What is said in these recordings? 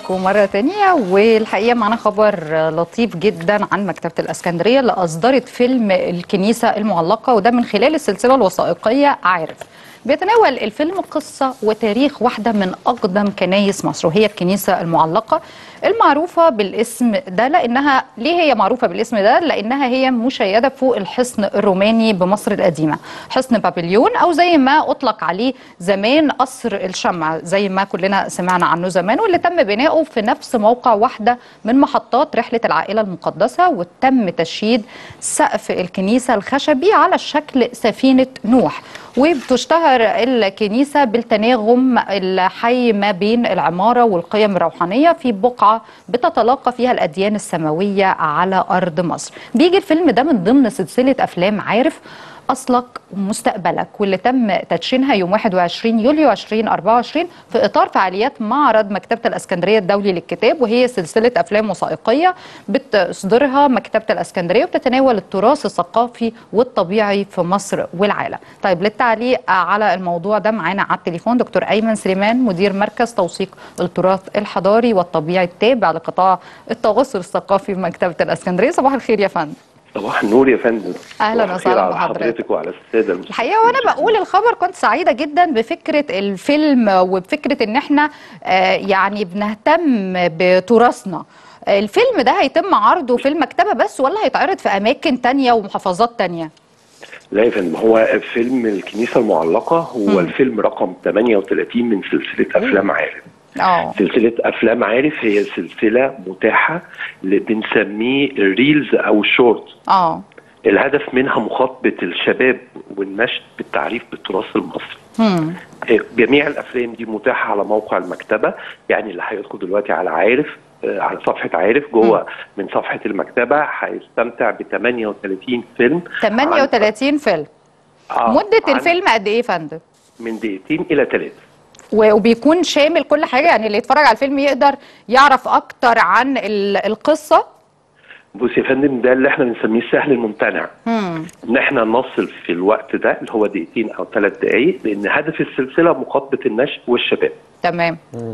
بيكم مرة تانية والحقيقة معنا خبر لطيف جدا عن مكتبة الأسكندرية اللي أصدرت فيلم الكنيسة المعلقة وده من خلال السلسلة الوثائقية عارف بيتناول الفيلم قصة وتاريخ واحدة من أقدم كنايس مصر وهي الكنيسة المعلقة المعروفة بالاسم ده لأنها ليه هي معروفة بالاسم ده؟ لأنها هي مشيدة فوق الحصن الروماني بمصر القديمة حصن بابليون أو زي ما أطلق عليه زمان قصر الشمع زي ما كلنا سمعنا عنه زمان واللي تم بناؤه في نفس موقع واحدة من محطات رحلة العائلة المقدسة وتم تشييد سقف الكنيسة الخشبي على شكل سفينة نوح وبتشتهر الكنيسة بالتناغم الحي ما بين العمارة والقيم الروحانية في بقعة بتتلاقى فيها الأديان السماوية على أرض مصر بيجي الفيلم ده من ضمن سلسلة أفلام عارف أصلك ومستقبلك واللي تم تدشينها يوم 21 يوليو 2024 في إطار فعاليات معرض مكتبة الأسكندرية الدولي للكتاب وهي سلسلة أفلام وثائقية بتصدرها مكتبة الأسكندرية وبتتناول التراث الثقافي والطبيعي في مصر والعالم طيب للتعليق على الموضوع ده معانا على التليفون دكتور أيمن سليمان مدير مركز توثيق التراث الحضاري والطبيعي التابع لقطاع التواصل الثقافي بمكتبة الأسكندرية صباح الخير يا فندم صباح النور يا فندم أهلاً صباح الخير وسهلاً على بحضرتك. حضرتك وعلى الساده المستمعين. الحقيقه وانا بقول الخبر كنت سعيده جدا بفكره الفيلم وبفكره ان احنا آه، يعني بنهتم بتراثنا آه، الفيلم ده هيتم عرضه في المكتبه بس ولا هيتعرض في اماكن تانية ومحافظات تانية لا يا فندم هو فيلم الكنيسه المعلقه هو الفيلم رقم 38 من سلسله افلام عارف اه سلسله افلام عارف هي سلسله متاحه اللي بنسميه الريلز او الشورت اه الهدف منها مخاطبه الشباب والنشد بالتعريف بالتراث المصري هم. جميع الافلام دي متاحه على موقع المكتبه يعني اللي هيدخل دلوقتي على عارف آه، على صفحه عارف جوه من صفحه المكتبه هيستمتع ب 38 فيلم 38 فيلم عن- آه، مده عن- الفيلم قد ايه يا فندم من دقيقتين الى ثلاثه و- وبيكون شامل كل حاجه يعني اللي يتفرج على الفيلم يقدر يعرف اكتر عن ال- القصه بص يا فندم ده اللي احنا بنسميه السهل الممتنع هم. ان احنا نصل في الوقت ده اللي هو دقيقتين او ثلاث دقائق لان هدف السلسله مخاطبه النشء والشباب تمام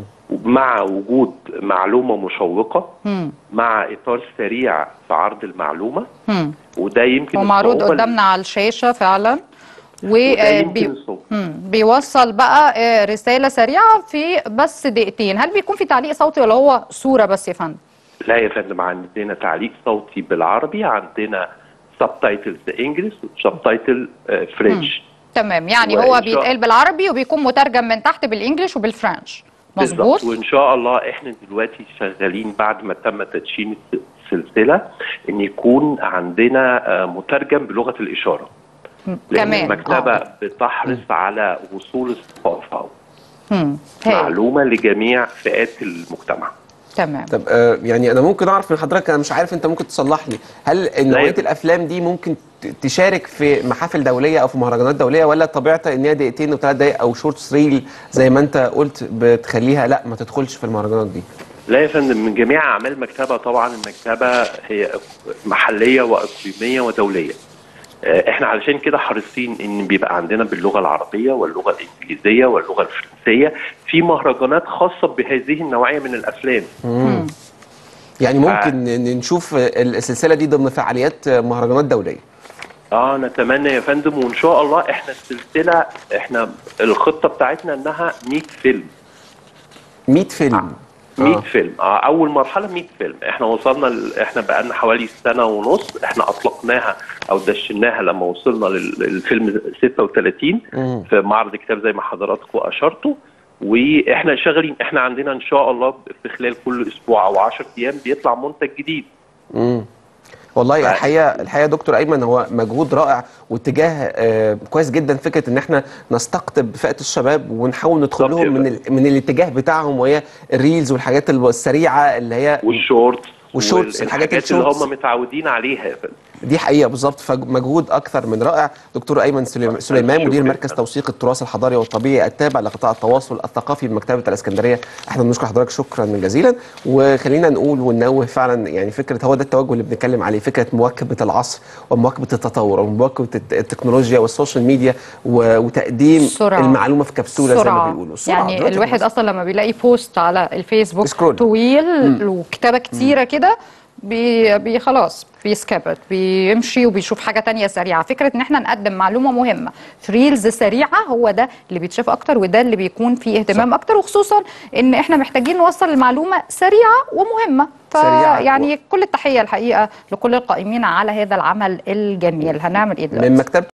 مع وجود معلومه مشوقه هم. مع اطار سريع في عرض المعلومه هم. وده يمكن هو معروض الصعوبة قدامنا على الشاشة فعلا وده يمكن وبي... الصعوبة. بيوصل بقى آه، رسالة سريعة في بس دقيقتين هل بيكون في تعليق صوتي ولا هو صورة بس يا فندم؟ لا يا فندم عندنا تعليق صوتي بالعربي عندنا سب تايتلز انجلش وسب تايتل فرنش تمام يعني وإن هو شاء- بيتقال بالعربي وبيكون مترجم من تحت بالانجلش وبالفرنش مظبوط؟ وان شاء الله احنا دلوقتي شغالين بعد ما تم تدشين السلسله ان يكون عندنا آه، مترجم بلغه الاشاره لان كمان المكتبه آه. بتحرص على وصول الثقافه هم. هاي. معلومه لجميع فئات المجتمع تمام طب آه يعني انا ممكن اعرف من حضرتك انا مش عارف انت ممكن تصلح لي هل نوعيه يا- الافلام دي ممكن ت- تشارك في محافل دوليه او في مهرجانات دوليه ولا طبيعتها ان هي دقيقتين وثلاث دقائق او شورت ريل زي ما انت قلت بتخليها لا ما تدخلش في المهرجانات دي لا يا فندم من جميع اعمال المكتبه طبعا المكتبه هي محليه واقليميه ودوليه آه، احنا علشان كده حريصين ان بيبقى عندنا باللغه العربيه واللغه الانجليزيه واللغه الفرنسيه في مهرجانات خاصه بهذه النوعيه من الافلام هم. يعني ممكن ن- نشوف السلسله دي ضمن فعاليات مهرجانات دوليه اه نتمنى يا فندم وان شاء الله احنا السلسله احنا الخطه بتاعتنا انها 100 فيلم 100 فيلم 100 آه. فيلم اه اول مرحله 100 فيلم احنا وصلنا ل... احنا بقالنا حوالي سنه ونص احنا اطلقناها او دشناها لما وصلنا لل- للفيلم 36 مم. في معرض الكتاب زي ما حضراتكم اشرتوا واحنا شغالين احنا عندنا ان شاء الله في خلال كل اسبوع او 10 ايام بيطلع منتج جديد مم. والله ف- الحقيقه الحقيقه يا دكتور ايمن هو مجهود رائع واتجاه آه كويس جدا فكره ان احنا نستقطب فئه الشباب ونحاول ندخل بالظبط لهم يا من ال... من الاتجاه بتاعهم وهي الريلز والحاجات السريعه اللي هي والشورتس والشورتس، وال- الحاجات الحاجات اللي الشورتس. هم متعودين عليها يا فندم دي حقيقه بالظبط فمجهود اكثر من رائع دكتور ايمن سليم- سليمان مدير شكراً. مركز توثيق التراث الحضاري والطبيعي التابع لقطاع التواصل الثقافي بمكتبه الاسكندريه احنا بنشكر حضرتك شكرا جزيلا وخلينا نقول وننوه فعلا يعني فكره هو ده التوجه اللي بنتكلم عليه فكره مواكبه العصر ومواكبه التطور ومواكبه الت- التكنولوجيا والسوشيال ميديا و- وتقديم السرعة. المعلومه في كبسوله زي ما السرعة. بيقولوا السرعة يعني دلوقتي الواحد خلاص. اصلا لما بيلاقي بوست على الفيسبوك سكرول. طويل وكتابه كتيره كده بي بي خلاص بيسكبت بيمشي وبيشوف حاجه تانية سريعه فكره ان احنا نقدم معلومه مهمه في ريلز سريعه هو ده اللي بيتشاف اكتر وده اللي بيكون فيه اهتمام اكتر وخصوصا ان احنا محتاجين نوصل المعلومه سريعه ومهمه سريعة. فيعني كل التحيه الحقيقه لكل القائمين على هذا العمل الجميل هنعمل ايه دلوقتي من مكتبه